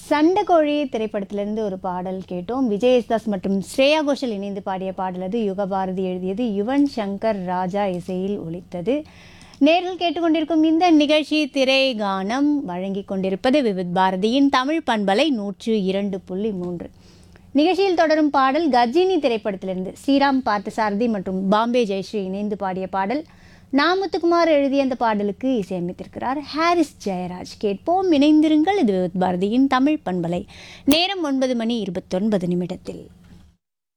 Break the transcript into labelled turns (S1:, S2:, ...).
S1: சண்டைக்கோழி திரைப்படத்திலிருந்து ஒரு பாடல் கேட்டோம் விஜய் யேசுதாஸ் மற்றும் ஸ்ரேயா கோஷல் இணைந்து பாடிய பாடல் அது யுகபாரதி எழுதியது யுவன் சங்கர் ராஜா இசையில் ஒலித்தது நேரில் கேட்டுக்கொண்டிருக்கும் இந்த நிகழ்ச்சி திரை கானம் வழங்கி கொண்டிருப்பது விவித் பாரதியின் தமிழ் பண்பலை நூற்று இரண்டு புள்ளி மூன்று நிகழ்ச்சியில் தொடரும் பாடல் கஜினி திரைப்படத்திலிருந்து ஸ்ரீராம் பார்த்தசாரதி மற்றும் பாம்பே ஜெயஸ்ரீ இணைந்து பாடிய பாடல் நாமுத்துக்குமார் எழுதிய அந்த பாடலுக்கு இசையமைத்திருக்கிறார் ஹாரிஸ் ஜெயராஜ் கேட்போம் இணைந்திருங்கள் இது விவித் பாரதியின் தமிழ் பண்பலை நேரம் ஒன்பது மணி இருபத்தொன்பது நிமிடத்தில்